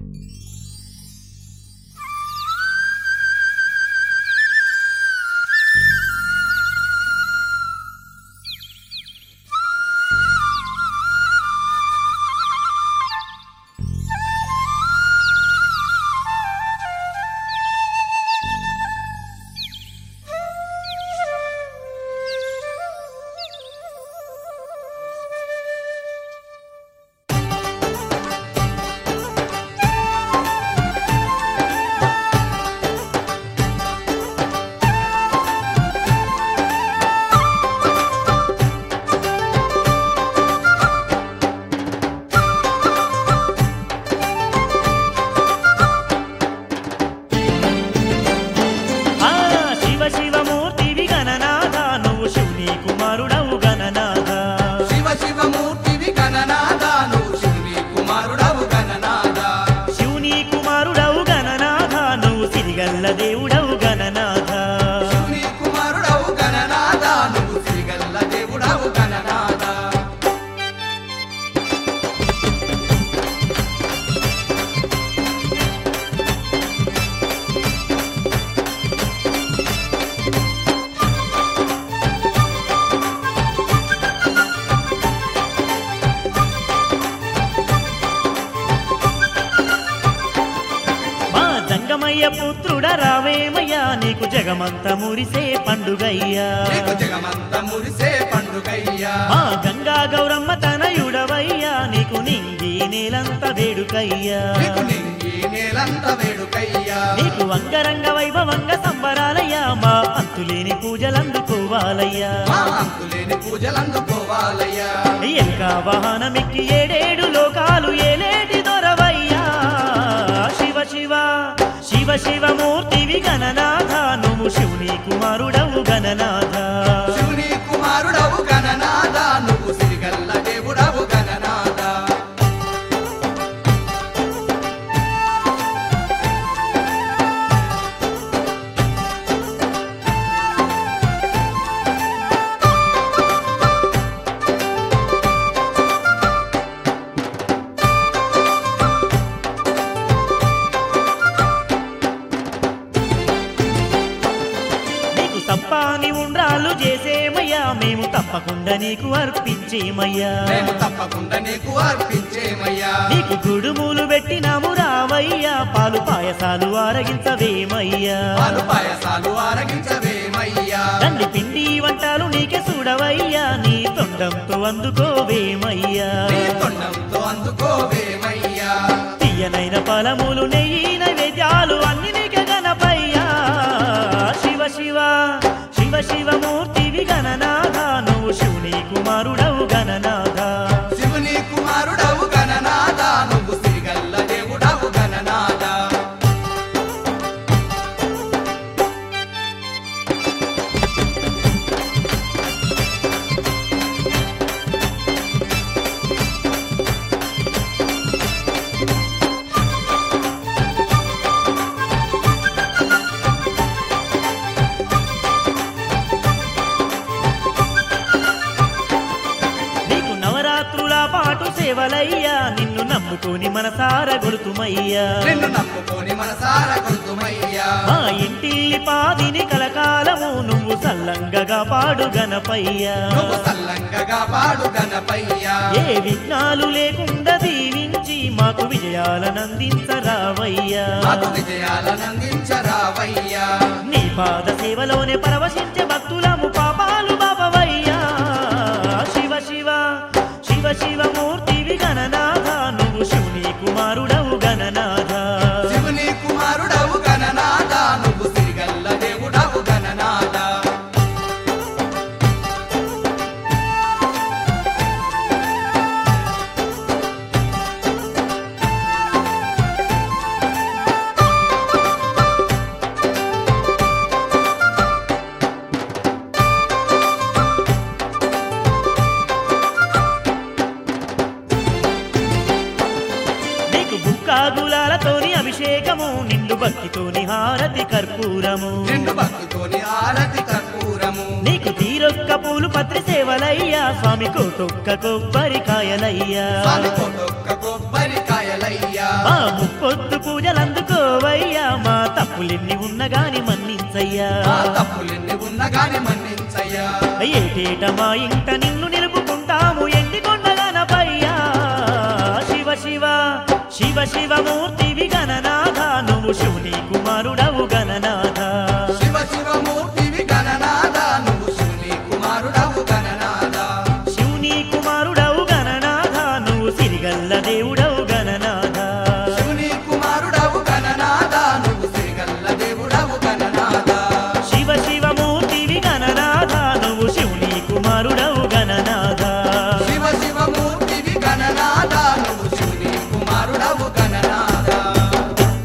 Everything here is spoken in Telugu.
ఆ శివ శివమూర్తివి గణనాథ నువ్వు శివుని కుమారుడవు గణనాథ శివ శివమూర్తివి గణనాథ నువ్వు శివుని కుమారుడవు గణనాథ శివుని కుమారుడవు గణనాథ నువ్వు సిరిగల్ల దేవుడవు గణనాథ శివుని కుమారుడవు గణనాథ నువ్వు శ్రీగల్ల దేవుడవు గణనాథ మా జంగమయ్య పుత్రుడ రావేమయ్యా నీకు జగమంత మురిసే పండుగయ్యా నీకు జగమంత మురిసే పండుగయ్యా మా గంగా గౌరమ్మ తనయుడవయ్యా నీకు నింగి నేలంత వేడుకయ్యా నీకు నింగి నేలంత వేడుకయ్యా నీకు అంగరంగ వైభవంగ సంబరాలయ్యా మా అంతులేని పూజలందుకోవాలయ్యా మా అంతులేని పూజలందుకోవాలయ్యా ఎక్క వాహనమిక్కి ఏడేడు లోకాలు ఏలేటి దొరవయ్యా శివ శివ శివ శివమూర్తివి గణనాథ నువ్వు శివుని కుమారుడవు గణనాథ శివుని కుమారుడవు గణనాథ నువ్వు శ్రీగల్ల దేవుడవు గణనాథ నీకు తప్పాని ఉండ్రాలు చేసేమయ్యా మేము తప్పకుండా నీకు అర్పించేమయ్యా మేము తప్పకుండా నీకు అర్పించేమయ్యా నీకు గుడుములు పెట్టినాము రావయ్యా పాలు పాయసాలు ఆరగించవేమయ్యా పాలు పాయసాలు ఆరగించవేమయ్యా తండ్రి పిండి వంటలు నీకే చూడవయ్యా నీ తొండంతో అందుకోవేమయ్యా నీ తొండంతో అందుకోవేమయ్యా తీయనైన ఫలములు నెయ్యి నైవేద్యాలు అన్ని నీకే గణపయ్యా శివ శివ శివ శివమూర్తివి గణనాథ నువ్వు శివుని కుమారుడవు గణనాథ శివుని కుమారుడవు గణనాథ నువ్వు శ్రీగల్ల దేవుడవు గణనాథ నీకు నవరాత్రుల పాటు సేవలయ్యా నిన్ను నమ్ముకొని మనసార గొలుతుమయ్యా నిన్ను నమ్ముకొని మనసార కొడుతుమయ్యా మా ఇంటిల్లి పాదిని కలకాలము నువ్వు సల్లంగగా పాడు గణపయ్యా నువ్వు సల్లంగగా పాడు గణపయ్యా ఏ విఘ్నాలు లేకుండా దీవించి మాకు విజయాలనందించరావయ్యా మాకు విజయాలనందించరావయ్యా నీ పాద సేవలోనే పరవశించే భక్తులము పాపాలు బాపవయ్యా శివ శివ శివ శివమూర్తివి గణనాథ నువ్వు శివుని కుమారుడవు గణనాథ శివుని కుమారుడవు గణనాథ నువ్వు శ్రీగల్ల దేవుడవు గణనాథ నీకు బుక్కాగులాలతోని అభిషేకము నిండు భక్తితోని హారతి కర్పూరము నిండు భక్తితోని ఆరతి కర్పూరము నీకు తీరొక్క పూలు పత్రి సేవలయ్యా స్వామి కోటొక్క కొబ్బరికాయలయ్యా స్వామి కొట్టొక్క కొబ్బరికాయలయ్యా ఆ ముప్పొద్దు తప్పులెన్ని ఉన్నగాని మన్నించయ్యా ఆ తప్పులెన్ని ఉన్నగాని మన్నించయ్యా ఏటేట మా ఇంట నిన్ను